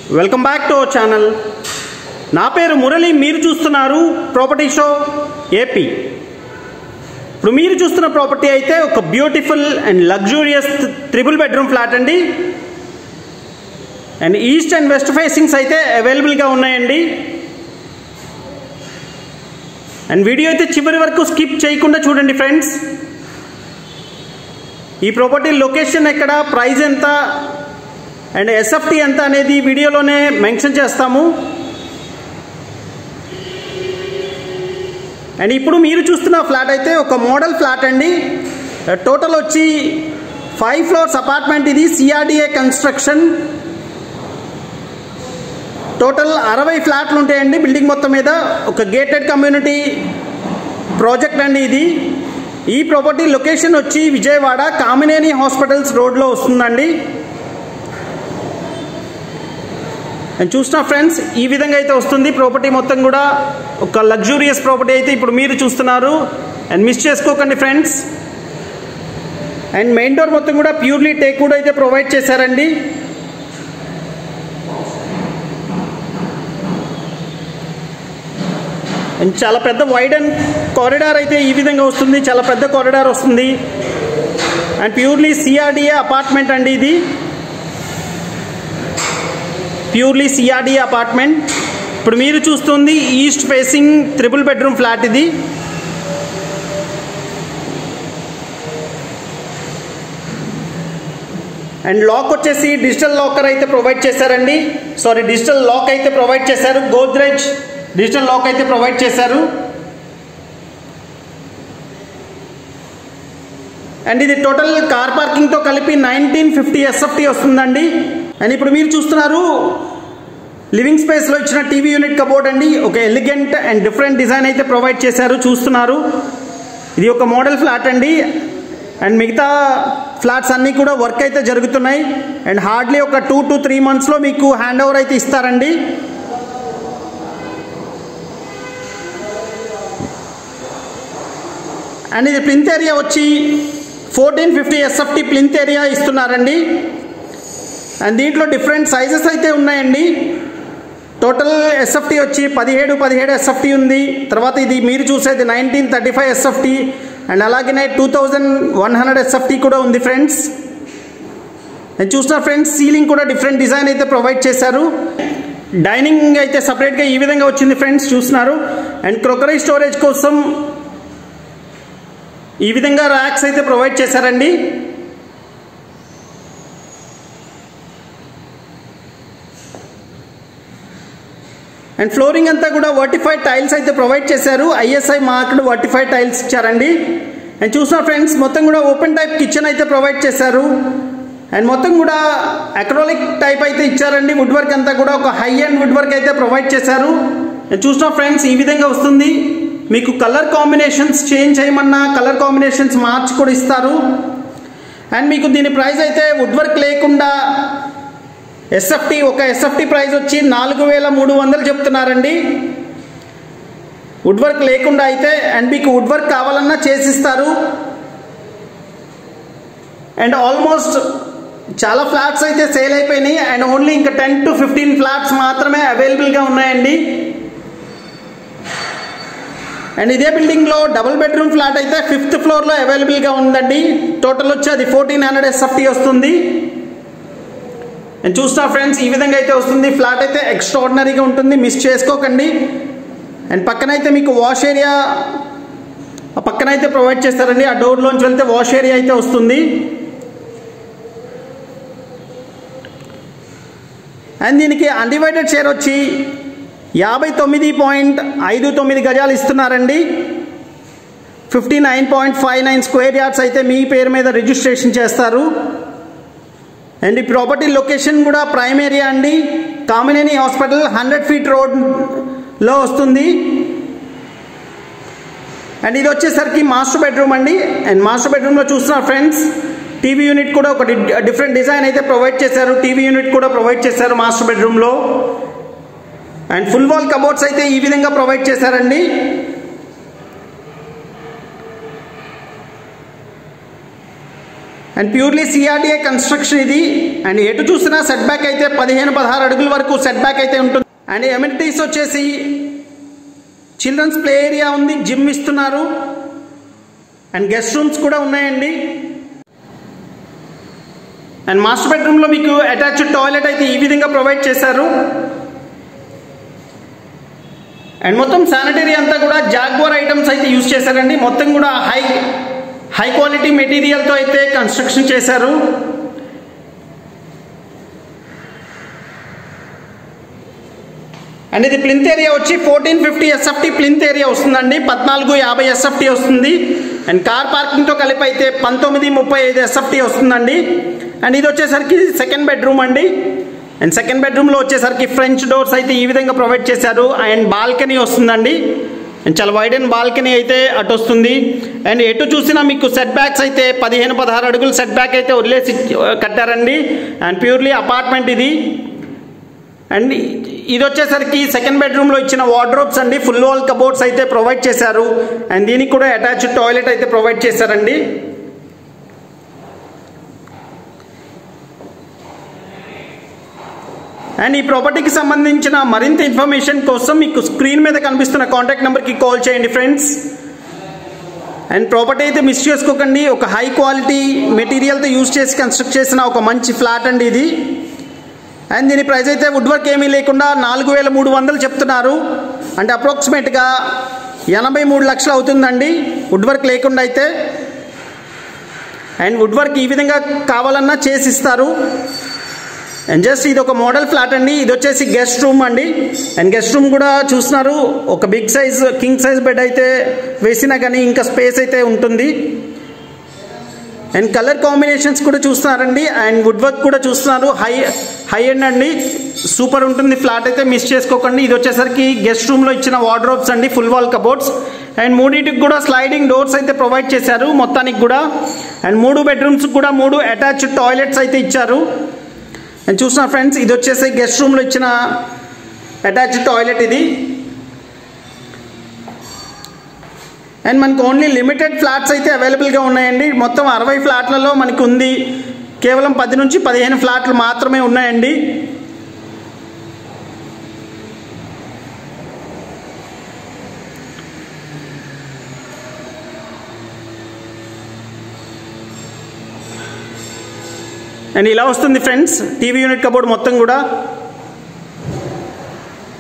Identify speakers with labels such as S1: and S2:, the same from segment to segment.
S1: welcome back to our channel నా పేరు మురళి మీరు చూస్తున్నారు ప్రాపర్టీ షో ఏపీ ఇప్పుడు మీరు చూస్తున్న ప్రాపర్టీ అయితే ఒక beautiful and luxurious triple bedroom flat అండి and east and west facings అయితే అవైలబుల్గా ఉన్నాయండి అండ్ వీడియో అయితే చివరి వరకు స్కిప్ చేయకుండా చూడండి ఫ్రెండ్స్ ఈ ప్రాపర్టీ లొకేషన్ ఎక్కడ ప్రైస్ ఎంత అండ్ ఎస్ఎఫ్టీ ఎంత అనేది వీడియోలోనే మెన్షన్ చేస్తాము అండ్ ఇప్పుడు మీరు చూస్తున్న ఫ్లాట్ అయితే ఒక మోడల్ ఫ్లాట్ అండి టోటల్ వచ్చి ఫైవ్ ఫ్లోర్స్ అపార్ట్మెంట్ ఇది సిఆర్డిఏ కన్స్ట్రక్షన్ టోటల్ అరవై ఫ్లాట్లు ఉంటాయండి బిల్డింగ్ మొత్తం మీద ఒక గేటెడ్ కమ్యూనిటీ ప్రాజెక్ట్ అండి ఇది ఈ ప్రాపర్టీ లొకేషన్ వచ్చి విజయవాడ కామినేని హాస్పిటల్స్ రోడ్లో వస్తుందండి అండ్ చూసిన ఫ్రెండ్స్ ఈ విధంగా అయితే వస్తుంది ప్రాపర్టీ మొత్తం కూడా ఒక లగ్జూరియస్ ప్రాపర్టీ అయితే ఇప్పుడు మీరు చూస్తున్నారు అండ్ మిస్ చేసుకోకండి ఫ్రెండ్స్ అండ్ మెయిన్ డోర్ మొత్తం కూడా ప్యూర్లీ టేక్ కూడా అయితే ప్రొవైడ్ చేశారండి అండ్ చాలా పెద్ద వైడ్ అండ్ కారిడార్ అయితే ఈ విధంగా వస్తుంది చాలా పెద్ద కారిడార్ వస్తుంది అండ్ ప్యూర్లీ సిఆర్డిఏ అపార్ట్మెంట్ అండి ఇది ప్యూర్లీ సిఆర్డిఏ అపార్ట్మెంట్ ఇప్పుడు మీరు చూస్తుంది east facing triple bedroom flat ఇది అండ్ లాక్ వచ్చేసి డిజిటల్ లాకర్ అయితే ప్రొవైడ్ చేశారండి సారీ డిజిటల్ లాక్ అయితే ప్రొవైడ్ చేశారు గోద్రేజ్ డిజిటల్ లాక్ అయితే ప్రొవైడ్ చేశారు అండ్ ఇది టోటల్ కార్ పార్కింగ్తో కలిపి నైన్టీన్ ఫిఫ్టీ ఎస్ఎఫ్టీ వస్తుందండి అండ్ ఇప్పుడు మీరు చూస్తున్నారు లివింగ్ స్పేస్లో ఇచ్చిన టీవీ యూనిట్ కబోర్డ్ అండి ఒక ఎలిగెంట్ అండ్ డిఫరెంట్ డిజైన్ అయితే ప్రొవైడ్ చేశారు చూస్తున్నారు ఇది ఒక మోడల్ ఫ్లాట్ అండి అండ్ మిగతా ఫ్లాట్స్ అన్నీ కూడా వర్క్ అయితే జరుగుతున్నాయి అండ్ హార్డ్లీ ఒక టూ టు త్రీ మంత్స్లో మీకు హ్యాండ్ ఓవర్ అయితే ఇస్తారండి అండ్ ఇది ప్లింత్ ఏరియా వచ్చి fourteen fifty SFT plinth area ఇస్తున్నారండి అండ్ దీంట్లో డిఫరెంట్ సైజెస్ అయితే ఉన్నాయండి టోటల్ ఎస్ఎఫ్టీ వచ్చి పదిహేడు పదిహేడు ఎస్ఎఫ్టీ ఉంది తర్వాత ఇది మీరు చూసేది nineteen thirty five SFT and అలాగనే two thousand one hundred SFT కూడా ఉంది ఫ్రెండ్స్ నేను చూసిన ఫ్రెండ్స్ సీలింగ్ కూడా డిఫరెంట్ డిజైన్ అయితే ప్రొవైడ్ చేశారు డైనింగ్ అయితే సపరేట్గా ఈ విధంగా వచ్చింది ఫ్రెండ్స్ చూస్తున్నారు అండ్ క్రొకరీ స్టోరేజ్ కోసం ఈ విధంగా ర్యాక్స్ అయితే ప్రొవైడ్ చేశారండి అండ్ ఫ్లోరింగ్ అంతా కూడా వర్టిఫైడ్ టైల్స్ అయితే ప్రొవైడ్ చేశారు ఐఎస్ఐ మార్క్డ్ వర్టిఫైడ్ టైల్స్ ఇచ్చారండి అండ్ చూసిన ఫ్రెండ్స్ మొత్తం కూడా ఓపెన్ టైప్ కిచెన్ అయితే ప్రొవైడ్ చేశారు అండ్ మొత్తం కూడా అక్రోలిక్ టైప్ అయితే ఇచ్చారండి వుడ్ వర్క్ అంతా కూడా ఒక హై అండ్ వుడ్ వర్క్ అయితే ప్రొవైడ్ చేశారు చూసిన ఫ్రెండ్స్ ఈ విధంగా వస్తుంది మీకు కలర్ కాంబినేషన్స్ చేంజ్ చేయమన్నా కలర్ కాంబినేషన్స్ మార్చి కూడా ఇస్తారు అండ్ మీకు దీని ప్రైస్ అయితే వుడ్ వర్క్ లేకుండా ఎస్ఎఫ్టీ ఒక ఎస్ఎఫ్టీ ప్రైస్ వచ్చి నాలుగు వేల మూడు వందలు చెప్తున్నారండి వుడ్ వర్క్ లేకుండా అయితే అండ్ మీకు వుడ్ వర్క్ కావాలన్నా చేసిస్తారు అండ్ ఆల్మోస్ట్ చాలా ఫ్లాట్స్ అయితే సేల్ అయిపోయినాయి అండ్ ఓన్లీ ఇంకా టెన్ టు ఫిఫ్టీన్ ఫ్లాట్స్ మాత్రమే అవైలబుల్గా ఉన్నాయండి అండ్ ఇదే బిల్డింగ్లో డబుల్ బెడ్రూమ్ ఫ్లాట్ అయితే ఫిఫ్త్ ఫ్లోర్లో అవైలబుల్గా ఉందండి టోటల్ వచ్చి అది ఫోర్టీన్ హండ్రెడ్ ఎస్ఎఫ్టీ వస్తుంది అండ్ చూస్తా ఫ్రెండ్స్ ఈ విధంగా అయితే వస్తుంది ఫ్లాట్ అయితే ఎక్స్ట్రాడినరీగా ఉంటుంది మిస్ చేసుకోకండి అండ్ పక్కనైతే మీకు వాష్ ఏరియా ఆ పక్కన అయితే ప్రొవైడ్ చేస్తారండి ఆ డోర్లోంచి వెళ్తే వాష్ ఏరియా అయితే వస్తుంది అండ్ దీనికి అన్డివైడెడ్ షేర్ వచ్చి యాభై తొమ్మిది పాయింట్ ఐదు తొమ్మిది గజాలు ఇస్తున్నారండి fifty nine point five nine square yards అయితే మీ పేరు మీద రిజిస్ట్రేషన్ చేస్తారు అండ్ ఈ ప్రాపర్టీ లొకేషన్ కూడా ప్రైమ్ ఏరియా అండి కామినేని హాస్పిటల్ హండ్రెడ్ ఫీట్ రోడ్లో వస్తుంది అండ్ ఇది వచ్చేసరికి మాస్టర్ బెడ్రూమ్ అండి అండ్ మాస్టర్ బెడ్రూమ్లో చూస్తున్న ఫ్రెండ్స్ టీవీ యూనిట్ కూడా ఒక డిఫరెంట్ డిజైన్ అయితే ప్రొవైడ్ చేశారు టీవీ యూనిట్ కూడా ప్రొవైడ్ చేశారు మాస్టర్ బెడ్రూమ్లో అండ్ ఫుల్ వాల్ కబోర్డ్స్ అయితే ఈ విధంగా ప్రొవైడ్ చేశారండి అండ్ ప్యూర్లీ సిఆర్డిఏ కన్స్ట్రక్షన్ ఇది అండ్ ఎటు చూసినా సెట్ బ్యాక్ అయితే పదిహేను పదహారు అడుగుల వరకు సెట్ బ్యాక్ అయితే ఉంటుంది అండ్ ఎమ్యూనిటీస్ వచ్చేసి చిల్డ్రన్స్ ప్లే ఏరియా ఉంది జిమ్ ఇస్తున్నారు అండ్ గెస్ట్ రూమ్స్ కూడా ఉన్నాయండి అండ్ మాస్టర్ బెడ్రూమ్లో మీకు అటాచ్డ్ టాయిలెట్ అయితే ఈ విధంగా ప్రొవైడ్ చేశారు అండ్ మొత్తం శానిటరీ అంతా కూడా జాగ్వార్ ఐటమ్స్ అయితే యూజ్ చేశారండి మొత్తం కూడా హై హై క్వాలిటీ మెటీరియల్తో అయితే కన్స్ట్రక్షన్ చేశారు అండ్ ఇది ప్లింత్ ఏరియా వచ్చి fourteen fifty SFT plinth area వస్తుందండి పద్నాలుగు యాభై ఎస్ఎఫ్టీ వస్తుంది అండ్ కార్ పార్కింగ్తో కలిపి అయితే పంతొమ్మిది ముప్పై ఐదు ఎస్ఎఫ్టీ వస్తుందండి అండ్ ఇది వచ్చేసరికి సెకండ్ బెడ్రూమ్ అండి అండ్ సెకండ్ బెడ్రూమ్లో వచ్చేసరికి ఫ్రెంచ్ డోర్స్ అయితే ఈ విధంగా ప్రొవైడ్ చేశారు అండ్ బాల్కనీ వస్తుందండి అండ్ చాలా వైడ్ అండ్ బాల్కనీ అయితే అటు వస్తుంది అండ్ ఎటు చూసినా మీకు సెట్ బ్యాక్స్ అయితే పదిహేను పదహారు అడుగులు సెట్ బ్యాక్ అయితే వదిలేసి కట్టారండి అండ్ ప్యూర్లీ అపార్ట్మెంట్ ఇది అండ్ ఇది వచ్చేసరికి సెకండ్ బెడ్రూమ్లో ఇచ్చిన వార్డ్రోబ్స్ అండి ఫుల్ వాల్ కబోర్డ్స్ అయితే ప్రొవైడ్ చేశారు అండ్ దీనికి కూడా అటాచ్డ్ టాయిలెట్ అయితే ప్రొవైడ్ చేశారండి అండ్ ఈ ప్రాపర్టీకి సంబంధించిన మరింత ఇన్ఫర్మేషన్ కోసం మీకు స్క్రీన్ మీద కనిపిస్తున్న కాంటాక్ట్ నెంబర్కి కాల్ చేయండి ఫ్రెండ్స్ అండ్ ప్రాపర్టీ అయితే మిస్ చేసుకోకండి ఒక హై క్వాలిటీ మెటీరియల్తో యూజ్ చేసి కన్స్ట్రక్ట్ చేసిన ఒక మంచి ఫ్లాట్ అండి ఇది అండ్ దీని ప్రైస్ అయితే వుడ్ వర్క్ ఏమీ లేకుండా నాలుగు వేల మూడు వందలు చెప్తున్నారు అంటే అప్రాక్సిమేట్గా ఎనభై మూడు లక్షలు అవుతుందండి వుడ్ వర్క్ లేకుండా అయితే అండ్ వుడ్ వర్క్ ఈ విధంగా కావాలన్నా చేసి ఇస్తారు అండ్ జస్ట్ ఇది ఒక మోడల్ ఫ్లాట్ అండి ఇది వచ్చేసి గెస్ట్ రూమ్ అండి అండ్ గెస్ట్ రూమ్ కూడా చూస్తున్నారు ఒక big size king size bed అయితే వేసినా కానీ ఇంకా స్పేస్ అయితే ఉంటుంది అండ్ కలర్ కాంబినేషన్స్ కూడా చూస్తున్నారండి అండ్ వుడ్ వర్క్ కూడా చూస్తున్నారు హై హై ఎండ్ అండి సూపర్ ఉంటుంది ఫ్లాట్ అయితే మిస్ చేసుకోకండి ఇది వచ్చేసరికి గెస్ట్ రూమ్లో ఇచ్చిన వార్డ్రోబ్స్ అండి ఫుల్ వాల్ కబోర్డ్స్ అండ్ మూడింటికి కూడా స్లైడింగ్ డోర్స్ అయితే ప్రొవైడ్ చేశారు మొత్తానికి కూడా అండ్ మూడు బెడ్రూమ్స్ కూడా మూడు అటాచ్డ్ టాయిలెట్స్ అయితే ఇచ్చారు అండ్ చూస్తున్నా ఫ్రెండ్స్ ఇది వచ్చేసి గెస్ట్ రూమ్లో ఇచ్చిన అటాచ్డ్ టాయిలెట్ ఇది అండ్ మనకు ఓన్లీ లిమిటెడ్ ఫ్లాట్స్ అయితే అవైలబుల్గా ఉన్నాయండి మొత్తం అరవై ఫ్లాట్లలో మనకు ఉంది కేవలం పది నుంచి పదిహేను ఫ్లాట్లు మాత్రమే ఉన్నాయండి అండ్ ఇలా వస్తుంది ఫ్రెండ్స్ టీవీ యూనిట్ కబోర్డ్ మొత్తం కూడా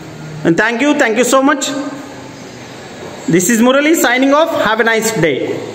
S1: thank you thank you so much this is Murali signing off have a nice day